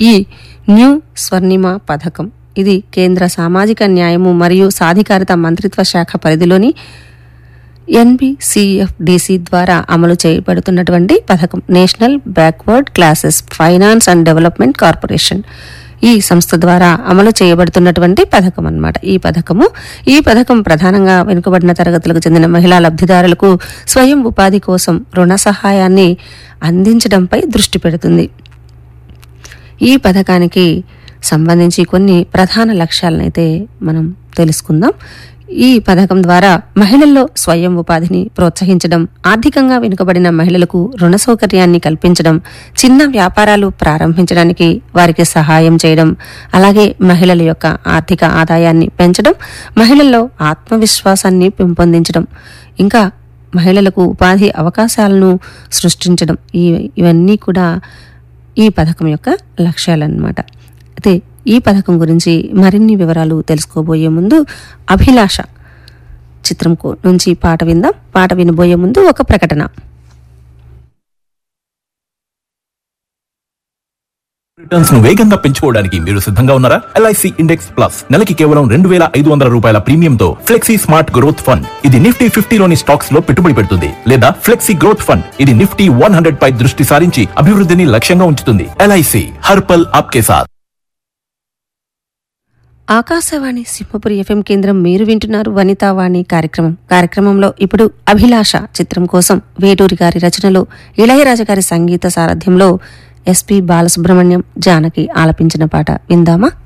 ఈ న్యూ స్వర్ణిమ పథకం ఇది కేంద్ర సామాజిక న్యాయము మరియు సాధికారత మంత్రిత్వ శాఖ పరిధిలోని ఎన్బిసిఎఫ్డిసి ద్వారా అమలు చేయబడుతున్నటువంటి పథకం national backward classes finance and development corporation ఈ సంస్థ ద్వారా అమలు చేయబడుతున్నటువంటి పథకం అన్నమాట ఈ పథకము ఈ పథకం ప్రధానంగా వెనుకబడిన తరగతులకు చెందిన మహిళా లబ్ధిదారులకు స్వయం ఉపాధి కోసం రుణ సహాయాన్ని అందించడంపై దృష్టి పెడుతుంది ఈ పథకానికి సంబంధించి కొన్ని ప్రధాన లక్ష్యాలనైతే మనం తెలుసుకుందాం ఈ పథకం ద్వారా మహిళల్లో స్వయం ఉపాధిని ప్రోత్సహించడం ఆర్థికంగా వెనుకబడిన మహిళలకు రుణ సౌకర్యాన్ని కల్పించడం చిన్న వ్యాపారాలు ప్రారంభించడానికి వారికి సహాయం చేయడం అలాగే మహిళల యొక్క ఆర్థిక ఆదాయాన్ని పెంచడం మహిళల్లో ఆత్మవిశ్వాసాన్ని పెంపొందించడం ఇంకా మహిళలకు ఉపాధి అవకాశాలను సృష్టించడం ఈ ఇవన్నీ కూడా ఈ పథకం యొక్క లక్ష్యాలన్నమాట అయితే ఈ పథకం గురించి మరిన్ని వివరాలు తెలుసుకోబోయే ముందు అభిలాష చిత్రం కో- నుంచి పాట విందాం పాట వినబోయే ముందు ఒక ప్రకటన రిటర్న్స్ ను వేగంగా పెంచుకోవడానికి మీరు సిద్ధంగా ఉన్నారా ఎల్ఐసి ఇండెక్స్ ప్లస్ నెలకి కేవలం రెండు వేల ఐదు వందల రూపాయల ప్రీమియంతో ఫ్లెక్సీ స్మార్ట్ గ్రోత్ ఫండ్ ఇది నిఫ్టీ ఫిఫ్టీలోని స్టాక్స్ లో పెట్టుబడి పెడుతుంది లేదా ఫ్లెక్సీ గ్రోత్ ఫండ్ ఇది నిఫ్టీ వన్ హండ్రెడ్ పై దృష్టి సారించి అభివృద్ధిని లక్ష్యంగా ఉంచుతుంది ఎల్ఐసి హర్పల్ ఆప్కే సాత్ ఆకాశవాణి సింహపురి ఎఫ్ఎం కేంద్రం మీరు వింటున్నారు వనితావాణి కార్యక్రమం కార్యక్రమంలో ఇప్పుడు అభిలాష చిత్రం కోసం వేటూరి గారి రచనలో ఇళయరాజా గారి సంగీత సారథ్యంలో ఎస్పి బాలసుబ్రహ్మణ్యం జానకి ఆలపించిన పాట విందామా